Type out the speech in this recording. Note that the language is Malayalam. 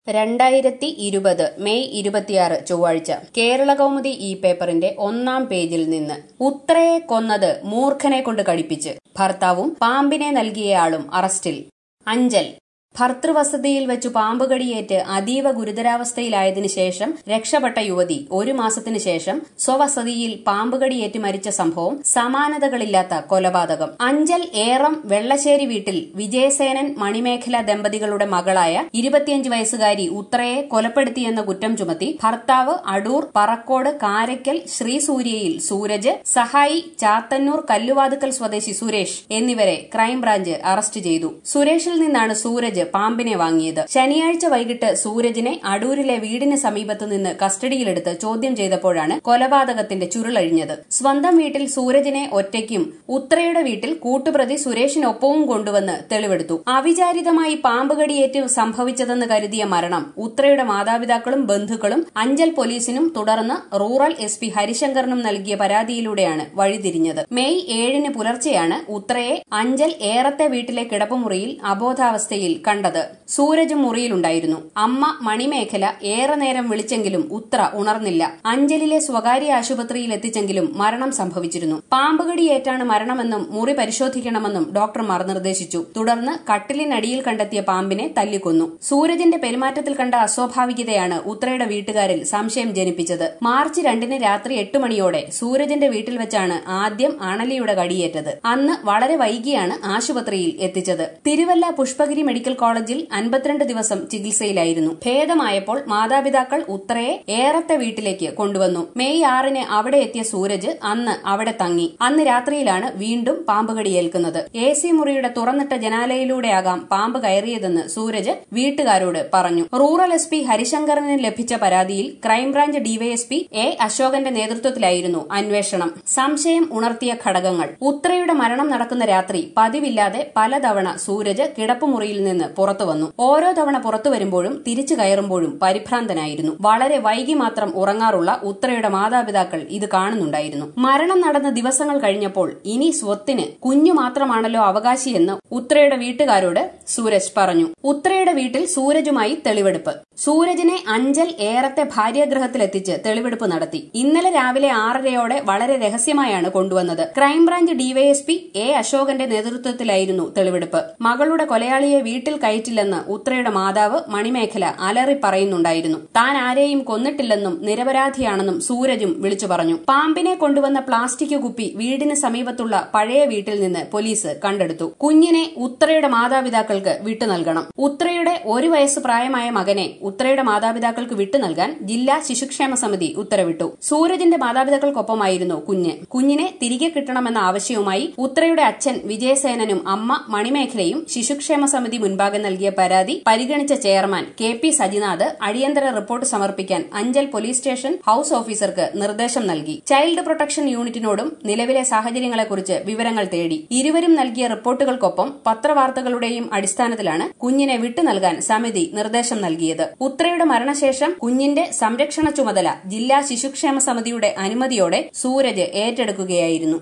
രണ്ടായിരത്തി ഇരുപത് മെയ് ഇരുപത്തിയാറ് ചൊവ്വാഴ്ച കേരള കൗമുദി ഈ പേപ്പറിന്റെ ഒന്നാം പേജിൽ നിന്ന് ഉത്രയെ കൊന്നത് മൂർഖനെ കൊണ്ട് കടിപ്പിച്ച് ഭർത്താവും പാമ്പിനെ നൽകിയയാളും അറസ്റ്റിൽ അഞ്ചൽ ഭർത്തൃവസതിയിൽ വെച്ചു പാമ്പുകടിയേറ്റ് അതീവ ഗുരുതരാവസ്ഥയിലായതിനു ശേഷം രക്ഷപ്പെട്ട യുവതി ഒരു മാസത്തിനു ശേഷം സ്വവസതിയിൽ പാമ്പുകടിയേറ്റ് മരിച്ച സംഭവം സമാനതകളില്ലാത്ത കൊലപാതകം അഞ്ചൽ ഏറം വെള്ളശ്ശേരി വീട്ടിൽ വിജയസേനൻ മണിമേഖല ദമ്പതികളുടെ മകളായ ഇരുപത്തിയഞ്ച് വയസ്സുകാരി ഉത്രയെ കൊലപ്പെടുത്തിയെന്ന കുറ്റം ചുമത്തി ഭർത്താവ് അടൂർ പറക്കോട് കാരയ്ക്കൽ ശ്രീസൂര്യയിൽ സൂരജ് സഹായി ചാത്തന്നൂർ കല്ലുവാതുക്കൽ സ്വദേശി സുരേഷ് എന്നിവരെ ക്രൈംബ്രാഞ്ച് അറസ്റ്റ് ചെയ്തു സുരേഷിൽ നിന്നാണ് സൂരജ് പാമ്പിനെ വാങ്ങിയത് ശനിയാഴ്ച വൈകിട്ട് സൂരജിനെ അടൂരിലെ വീടിന് സമീപത്തു നിന്ന് കസ്റ്റഡിയിലെടുത്ത് ചോദ്യം ചെയ്തപ്പോഴാണ് കൊലപാതകത്തിന്റെ ചുരുളഴിഞ്ഞത് സ്വന്തം വീട്ടിൽ സൂരജിനെ ഒറ്റയ്ക്കും ഉത്രയുടെ വീട്ടിൽ കൂട്ടുപ്രതി സുരേഷിനൊപ്പവും കൊണ്ടുവന്ന് തെളിവെടുത്തു അവിചാരിതമായി പാമ്പുകടിയേറ്റ് സംഭവിച്ചതെന്ന് കരുതിയ മരണം ഉത്രയുടെ മാതാപിതാക്കളും ബന്ധുക്കളും അഞ്ചൽ പോലീസിനും തുടർന്ന് റൂറൽ എസ് പി ഹരിശങ്കറിനും നൽകിയ പരാതിയിലൂടെയാണ് വഴിതിരിഞ്ഞത് മെയ് ഏഴിന് പുലർച്ചെയാണ് ഉത്രയെ അഞ്ചൽ ഏറത്തെ വീട്ടിലെ കിടപ്പുമുറിയിൽ അബോധാവസ്ഥയിൽ കണ്ടത് സൂരജ് മുറിയിലുണ്ടായിരുന്നു അമ്മ മണിമേഖല ഏറെ നേരം വിളിച്ചെങ്കിലും ഉത്ര ഉണർന്നില്ല അഞ്ചലിലെ സ്വകാര്യ ആശുപത്രിയിൽ എത്തിച്ചെങ്കിലും മരണം സംഭവിച്ചിരുന്നു പാമ്പുകടിയേറ്റാണ് മരണമെന്നും മുറി പരിശോധിക്കണമെന്നും ഡോക്ടർമാർ നിർദ്ദേശിച്ചു തുടർന്ന് കട്ടിലിനടിയിൽ കണ്ടെത്തിയ പാമ്പിനെ തല്ലിക്കൊന്നു സൂരജിന്റെ പെരുമാറ്റത്തിൽ കണ്ട അസ്വാഭാവികതയാണ് ഉത്രയുടെ വീട്ടുകാരിൽ സംശയം ജനിപ്പിച്ചത് മാർച്ച് രണ്ടിന് രാത്രി എട്ട് മണിയോടെ സൂരജിന്റെ വീട്ടിൽ വെച്ചാണ് ആദ്യം അണലിയുടെ കടിയേറ്റത് അന്ന് വളരെ വൈകിയാണ് ആശുപത്രിയിൽ എത്തിച്ചത് തിരുവല്ല പുഷ്പഗിരി മെഡിക്കൽ കോളേജിൽ അൻപത്തിരണ്ട് ദിവസം ചികിത്സയിലായിരുന്നു ഭേദമായപ്പോൾ മാതാപിതാക്കൾ ഉത്രയെ ഏറത്തെ വീട്ടിലേക്ക് കൊണ്ടുവന്നു മെയ് ആറിന് അവിടെ എത്തിയ സൂരജ് അന്ന് അവിടെ തങ്ങി അന്ന് രാത്രിയിലാണ് വീണ്ടും പാമ്പുകടിയേൽക്കുന്നത് എ സി മുറിയുടെ തുറന്നിട്ട ജനാലയിലൂടെയാകാം പാമ്പ് കയറിയതെന്ന് സൂരജ് വീട്ടുകാരോട് പറഞ്ഞു റൂറൽ എസ് പി ഹരിശങ്കറിന് ലഭിച്ച പരാതിയിൽ ക്രൈംബ്രാഞ്ച് ഡിവൈഎസ്പി എ അശോകന്റെ നേതൃത്വത്തിലായിരുന്നു അന്വേഷണം സംശയം ഉണർത്തിയ ഘടകങ്ങൾ ഉത്രയുടെ മരണം നടക്കുന്ന രാത്രി പതിവില്ലാതെ പലതവണ സൂരജ് കിടപ്പുമുറിയിൽ നിന്ന് പുറത്തു വന്നു ഓരോ തവണ പുറത്തു വരുമ്പോഴും തിരിച്ചു കയറുമ്പോഴും പരിഭ്രാന്തനായിരുന്നു വളരെ വൈകി മാത്രം ഉറങ്ങാറുള്ള ഉത്രയുടെ മാതാപിതാക്കൾ ഇത് കാണുന്നുണ്ടായിരുന്നു മരണം നടന്ന ദിവസങ്ങൾ കഴിഞ്ഞപ്പോൾ ഇനി സ്വത്തിന് കുഞ്ഞു മാത്രമാണല്ലോ അവകാശിയെന്ന് ഉത്രയുടെ വീട്ടുകാരോട് സൂരജ് പറഞ്ഞു ഉത്രയുടെ വീട്ടിൽ സൂരജുമായി തെളിവെടുപ്പ് സൂരജിനെ അഞ്ചൽ ഏറത്തെ ഭാര്യാഗ്രഹത്തിലെത്തിച്ച് തെളിവെടുപ്പ് നടത്തി ഇന്നലെ രാവിലെ ആറരയോടെ വളരെ രഹസ്യമായാണ് കൊണ്ടുവന്നത് ക്രൈംബ്രാഞ്ച് ഡിവൈഎസ്പി എ അശോകന്റെ നേതൃത്വത്തിലായിരുന്നു തെളിവെടുപ്പ് മകളുടെ കൊലയാളിയെ വീട്ടിൽ കയറ്റില്ലെന്ന് ഉത്രയുടെ മാതാവ് മണിമേഖല അലറി പറയുന്നുണ്ടായിരുന്നു താൻ ആരെയും കൊന്നിട്ടില്ലെന്നും നിരപരാധിയാണെന്നും സൂരജും വിളിച്ചു പറഞ്ഞു പാമ്പിനെ കൊണ്ടുവന്ന പ്ലാസ്റ്റിക് കുപ്പി വീടിന് സമീപത്തുള്ള പഴയ വീട്ടിൽ നിന്ന് പോലീസ് കണ്ടെടുത്തു കുഞ്ഞിനെ ഉത്രയുടെ മാതാപിതാക്കൾക്ക് വിട്ടു നൽകണം ഉത്രയുടെ ഒരു വയസ്സ് പ്രായമായ മകനെ ഉത്രയുടെ മാതാപിതാക്കൾക്ക് വിട്ടു നൽകാൻ ജില്ലാ ശിശുക്ഷേമ സമിതി ഉത്തരവിട്ടു സൂരജിന്റെ മാതാപിതാക്കൾക്കൊപ്പമായിരുന്നു കുഞ്ഞ് കുഞ്ഞിനെ തിരികെ കിട്ടണമെന്ന ആവശ്യവുമായി ഉത്രയുടെ അച്ഛൻ വിജയസേനനും അമ്മ മണിമേഖലയും ശിശുക്ഷേമ സമിതി മുൻപാകെ നൽകിയ പരാതി പരിഗണിച്ച ചെയർമാൻ കെ പി സജിനാഥ് അടിയന്തര റിപ്പോർട്ട് സമർപ്പിക്കാൻ അഞ്ചൽ പോലീസ് സ്റ്റേഷൻ ഹൌസ് ഓഫീസർക്ക് നിർദ്ദേശം നൽകി ചൈൽഡ് പ്രൊട്ടക്ഷൻ യൂണിറ്റിനോടും നിലവിലെ സാഹചര്യങ്ങളെക്കുറിച്ച് വിവരങ്ങൾ തേടി ഇരുവരും നൽകിയ റിപ്പോർട്ടുകൾക്കൊപ്പം പത്രവാർത്തകളുടെയും അടിസ്ഥാനത്തിലാണ് കുഞ്ഞിനെ വിട്ടു നൽകാൻ സമിതി നിർദ്ദേശം നൽകിയത് ഉത്രയുടെ മരണശേഷം കുഞ്ഞിന്റെ സംരക്ഷണ ചുമതല ജില്ലാ ശിശുക്ഷേമ സമിതിയുടെ അനുമതിയോടെ സൂരജ് ഏറ്റെടുക്കുകയായിരുന്നു